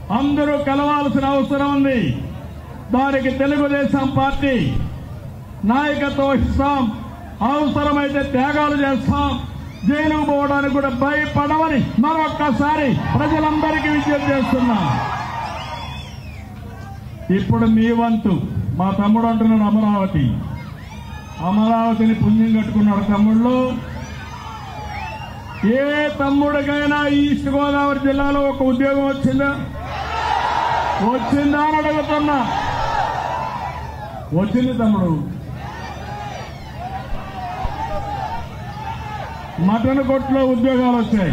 అందరూ కలవాల్సిన అవసరం ఉంది దానికి తెలుగుదేశం పార్టీ నాయకత్వం వహిస్తాం అవసరమైతే త్యాగాలు చేస్తాం జైలుకు పోవడానికి కూడా భయపడవని మరొక్కసారి ప్రజలందరికీ విజ్ఞప్తి చేస్తున్నా ఇప్పుడు మీ వంతు మా తమ్ముడు అంటున్నాడు అమరావతి అమరావతిని పుణ్యం కట్టుకున్నాడు తమ్ముళ్ళు ఏ తమ్ముడికైనా ఈస్ట్ గోదావరి జిల్లాలో ఒక ఉద్యోగం వచ్చిందా వచ్చిందా అని అడుగుతున్నా వచ్చింది తమ్ముడు మటన్ కొట్లో ఉద్యోగాలు వచ్చాయి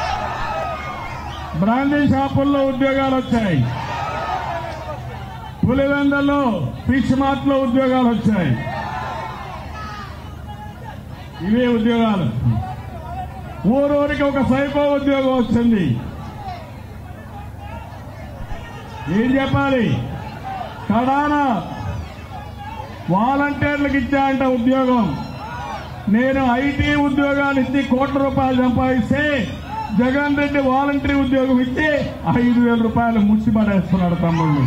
బ్రాండీ షాపుల్లో ఉద్యోగాలు వచ్చాయి పులివెందల్లో ఫిష్ మార్ట్ లో ఉద్యోగాలు వచ్చాయి ఇవే ఉద్యోగాలు ఊరూరికి ఒక సైకో ఉద్యోగం వచ్చింది ఏం చెప్పాలి కడాన వాలంటీర్లకు ఇచ్చాయంట ఉద్యోగం నేను ఐటీ ఉద్యోగాలు ఇచ్చి కోట్ల రూపాయలు సంపాదిస్తే జగన్ రెడ్డి వాలంటీర్ ఉద్యోగం ఇచ్చి ఐదు వేల రూపాయలు ముచ్చి పడేస్తున్నాడు తమ్ముళ్ళు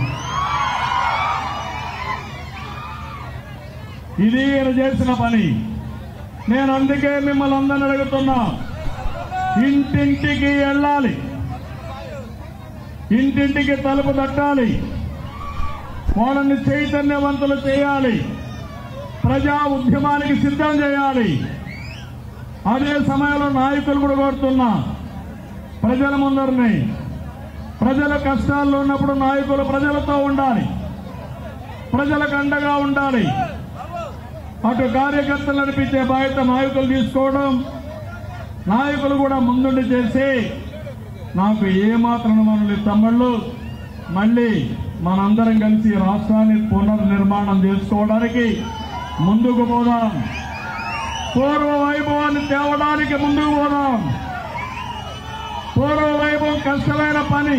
ఇది ఈయన చేసిన పని నేను అందుకే మిమ్మల్ని అందరిని అడుగుతున్నా ఇంటింటికి వెళ్ళాలి ఇంటింటికి తలుపు తట్టాలి వాళ్ళని చైతన్యవంతులు చేయాలి ప్రజా ఉద్యమానికి సిద్ధం చేయాలి అదే సమయంలో నాయకులు కూడా కోరుతున్నా ప్రజల ముందరిని ప్రజల కష్టాల్లో ఉన్నప్పుడు నాయకులు ప్రజలతో ఉండాలి ప్రజలకు అండగా ఉండాలి అటు కార్యకర్తలు నడిపించే బాధ్యత నాయకులు తీసుకోవడం నాయకులు కూడా ముందుండి చేసి నాకు ఏమాత్రం మనల్ని తమ్ముళ్ళు మళ్ళీ మనందరం కలిసి ఈ రాష్ట్రాన్ని పునర్నిర్మాణం చేసుకోవడానికి ముందుకు పోదాం పూర్వ వైభవాన్ని తేవడానికి ముందుకు పోదాం పూర్వ వైభవం కష్టమైన పని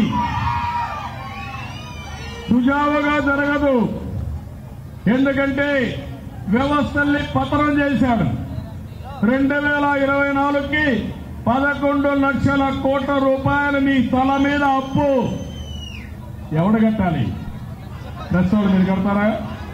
సుజావుగా జరగదు ఎందుకంటే వ్యవస్థల్ని పతనం చేశాడు రెండు వేల ఇరవై నాలుగుకి పదకొండు లక్షల కోట్ల రూపాయలు మీ తల మీద అప్పు ఎవడు కట్టాలి ప్రెస్ వాళ్ళు మీరు కడతారా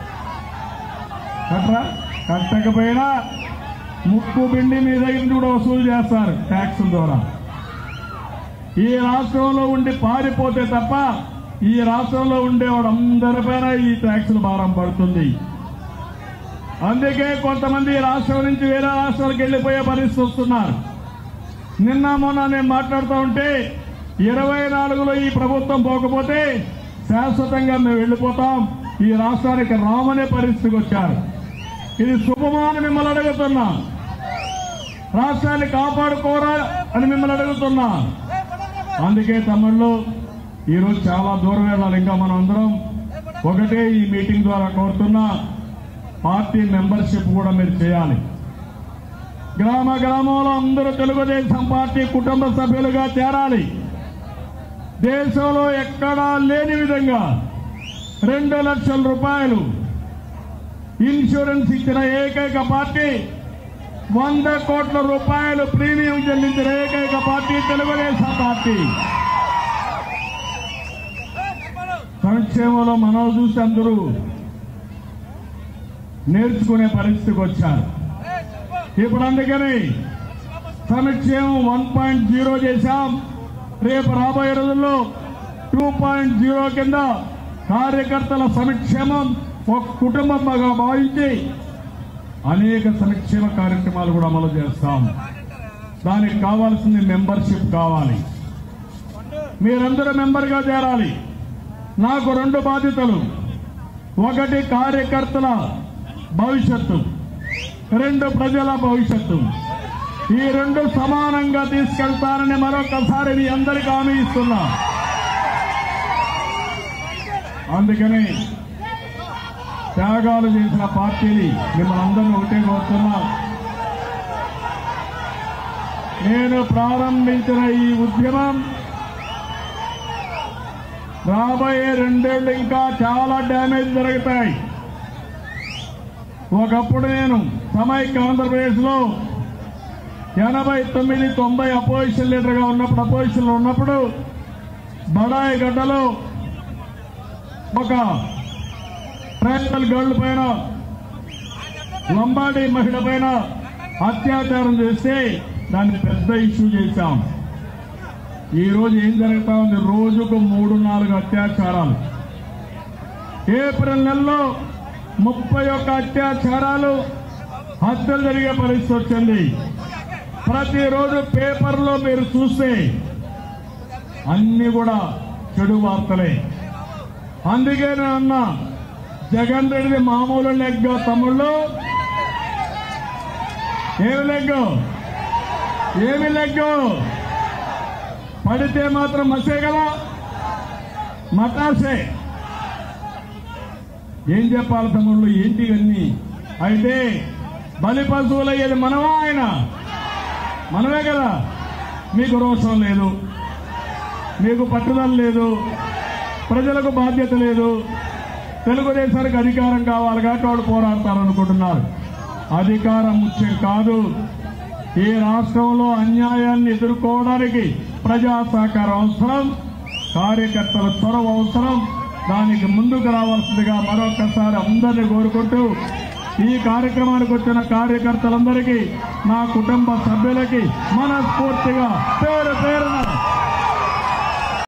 కట్టరా కట్టకపోయినా ముక్కు పిండి మీ దగ్గర నుంచి కూడా వసూలు చేస్తారు ట్యాక్స్ ద్వారా ఈ రాష్ట్రంలో ఉండి పారిపోతే తప్ప ఈ రాష్ట్రంలో ఉండేవాడు అందరిపైన ఈ ట్యాక్సుల భారం పడుతుంది అందుకే కొంతమంది ఈ రాష్ట్రం నుంచి వేరే రాష్ట్రాలకు వెళ్లిపోయే పరిస్థితి వస్తున్నారు నిన్న మొన్న నేను మాట్లాడుతూ ఉంటే ఇరవై నాలుగులో ఈ ప్రభుత్వం పోకపోతే శాశ్వతంగా మేము వెళ్ళిపోతాం ఈ రాష్ట్రానికి రామనే పరిస్థితికి వచ్చారు ఇది శుభమాని మిమ్మల్ని అడుగుతున్నా రాష్ట్రాన్ని కాపాడుకోరా అని మిమ్మల్ని అడుగుతున్నా అందుకే తమ్ముళ్ళు ఈరోజు చాలా దూరం వెళ్ళాలి ఇంకా మనం అందరం ఒకటే ఈ మీటింగ్ ద్వారా కోరుతున్నా పార్టీ మెంబర్షిప్ కూడా మీరు చేయాలి గ్రామ గ్రామంలో అందరూ తెలుగుదేశం పార్టీ కుటుంబ సభ్యులుగా చేరాలి దేశంలో ఎక్కడా లేని విధంగా రెండు లక్షల రూపాయలు ఇన్సూరెన్స్ ఇచ్చిన ఏకైక పార్టీ వంద కోట్ల రూపాయలు ప్రీమియం చెల్లించిన ఏకైక పార్టీ తెలుగుదేశం పార్టీ సంక్షేమంలో మనం చూసి అందరూ నేర్చుకునే పరిస్థితికి వచ్చారు ఇప్పుడు అందుకని సంక్షేమం వన్ పాయింట్ జీరో చేశాం రేపు రాబోయే రోజుల్లో టూ పాయింట్ జీరో కింద కార్యకర్తల సంక్షేమం ఒక కుటుంబంగా భావించి అనేక సంక్షేమ కార్యక్రమాలు కూడా అమలు చేస్తాం దానికి కావాల్సింది మెంబర్షిప్ కావాలి మీరందరూ మెంబర్గా చేరాలి నాకు రెండు బాధ్యతలు ఒకటి కార్యకర్తల భవిష్యత్తు రెండు ప్రజల భవిష్యత్తు ఈ రెండు సమానంగా తీసుకెళ్తానని మరొకసారి మీ అందరికీ హామీ ఇస్తున్నా అందుకని త్యాగాలు చేసిన పార్టీని మిమ్మల్ని అందరినీ ఒకటే కోరుతున్నా నేను ప్రారంభించిన ఈ ఉద్యమం రాబోయే రెండేళ్లు ఇంకా చాలా డ్యామేజ్ జరుగుతాయి ఒకప్పుడు నేను సమైక్య ఆంధ్రప్రదేశ్ లో ఎనభై తొమ్మిది తొంభై అపోజిషన్ లీడర్ గా ఉన్నప్పుడు అపోజిషన్ లో ఉన్నప్పుడు బడాయి గడ్డలో ఒక ట్రైబల్ గర్ల్ పైన లంబాడి మహిళ పైన అత్యాచారం చేస్తే దాన్ని పెద్ద ఇష్యూ చేశాం ఈ రోజు ఏం జరుగుతా ఉంది రోజుకు మూడు నాలుగు అత్యాచారాలు ఏప్రిల్ నెలలో ముప్పై ఒక్క అత్యాచారాలు హత్యలు జరిగే పరిస్థితి వచ్చింది ప్రతిరోజు పేపర్లో మీరు చూస్తే అన్ని కూడా చెడు వార్తలే అందుకే నేను అన్నా జగన్ రెడ్డి మామూలు లెగ్గ తమ్ముళ్ళు ఏమి లెగ్గు ఏమి లెగ్గు పడితే మాత్రం మసే కదా మటాసే ఏం చెప్పాలి తమ్ముళ్ళు ఏంటి ఇవన్నీ అయితే బలి పశువులయ్యేది మనమా ఆయన మనమే కదా మీకు రోషం లేదు మీకు పట్టుదల లేదు ప్రజలకు బాధ్యత లేదు తెలుగుదేశానికి అధికారం కావాలి కాబట్టి వాడు పోరాడతారనుకుంటున్నారు అధికారం ముఖ్యం కాదు ఈ రాష్ట్రంలో అన్యాయాన్ని ఎదుర్కోవడానికి ప్రజా సహకారం అవసరం కార్యకర్తల చొరవ అవసరం దానికి ముందుకు రావాల్సిందిగా మరొకసారి అందరినీ కోరుకుంటూ ఈ కార్యక్రమానికి వచ్చిన కార్యకర్తలందరికీ నా కుటుంబ సభ్యులకి మనస్ఫూర్తిగా పేరు పేరున